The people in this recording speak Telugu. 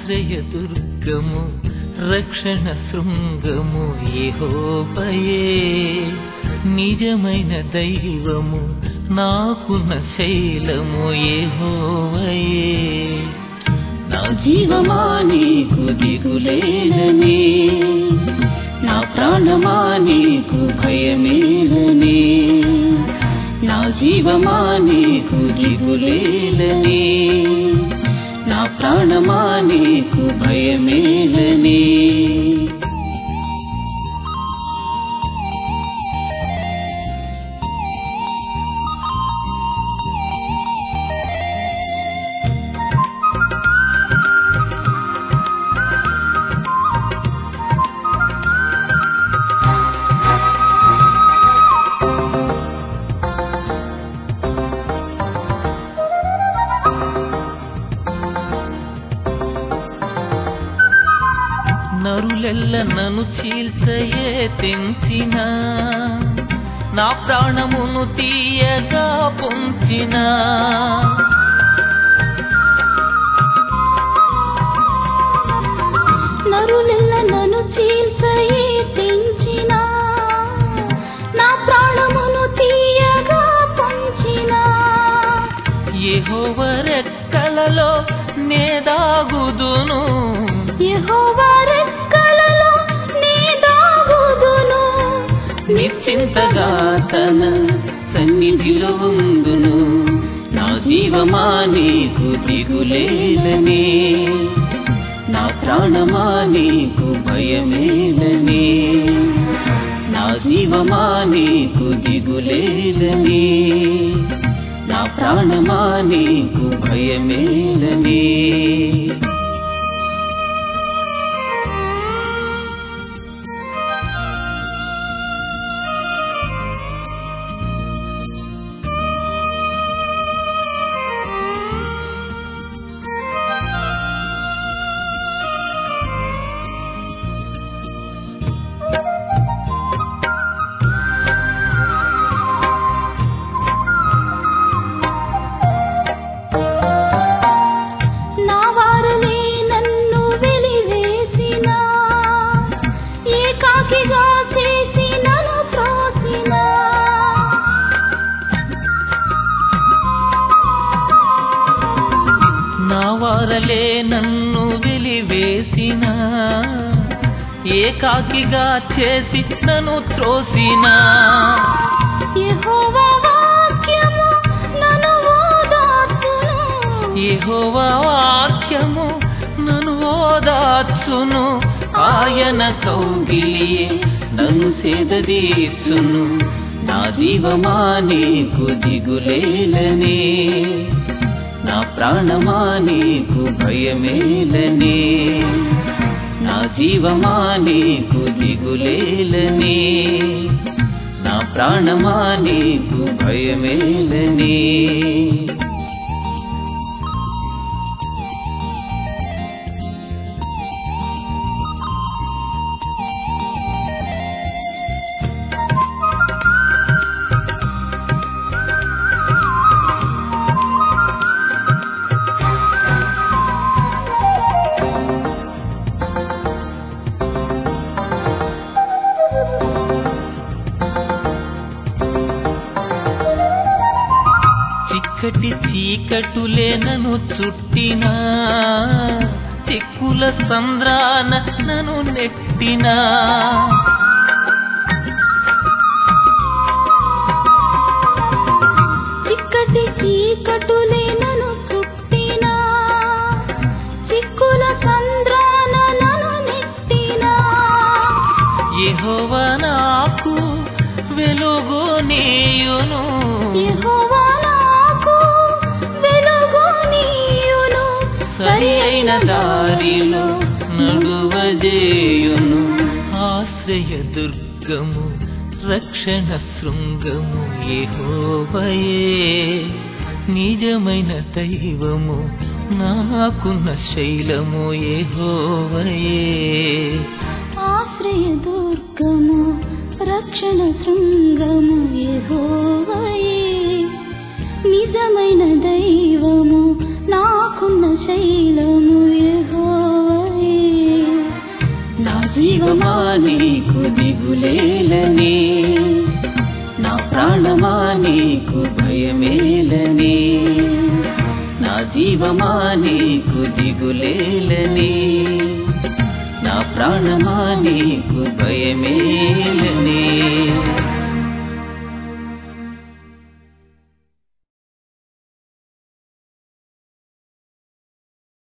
ఆశ్రయ దుర్గము రక్షణ శృంగము ఏహోబయే నిజమైన దైవము నాకున్న శైలము ఏహోవయే నా జీవమా నీకు దిగులేననే నా ప్రాణమా నీకు భయమేలనే నా జీవమా నీకు దిగులేలనే నా ప్రాణమా నీకు భయమేలనే నరులెల్ల నన్ను చీల్చయే తెంచిన నా ప్రాణమును తీయగా పొంచిన నరులెల్ల నన్ను చీల్చయి తెంచిన నా ప్రాణమును తీయగా పొంచిన యెహోవ రెక్కలలో నే దాగుదును యెహోవా రెక్కలలో నీ దాగుదును నిశ్చింతగా తన సన్నిధిలో ఉందును నా జీవమా నీకు దిగులేలనే నా ప్రాణమా నీకు భయమేలనే నా జీవమా నీకు దిగులేలనే నా ప్రాణమా నీకు భయమేలనే నా వారలే నన్ను వెలివేసిన ఏకాకిగా చేసి నన్ను త్రోసిన నా వారలే నన్ను వెలివేసిన ఏకాకిగా చేసి నన్ను త్రోసిన యెహోవా వాక్యము నన్ను ఓదార్చును యెహోవా వాక్యము నన్ను ఓదార్చును ఆయన కౌగిలియే నన్ను సేదదీర్చును నా జీవమా నీకు దిగులేలనే నా ప్రాణమా నీకు భయమేలనే నా జీవమా నీకు దిగులేలనే నా ప్రాణమా నీకు భయమేలనే చిక్కటి చీకటులే నన్ను చుట్టినా చిక్కుల సంద్రాన నన్ను నెట్టినా చిక్కటి చీకటులే నన్ను చుట్టినా చిక్కుల సంద్రాన నన్ను నెట్టినా యెహోవా నాకు వెలుగు నీయును యెహోవా నాకు వెలుగు నీయును సరి అయిన దారిలో నడువజేయును ఆశ్రయ దుర్గము రక్షణ శృంగము యెహోవయే నిజమైన దైవము నాకున్న శైలము యెహోవయే ఆశ్రయ దుర్గము రక్షణ శృంగము యెహోవాయే నిజమైన దైవము నాకున్న శైలము యెహోవా జీవమా నీకు దిగులేలని నా ప్రాణమా నీకు భయమేలని నా జీవమా నీకు దిగులేలని నా ప్రాణమా నీకు భయమేలని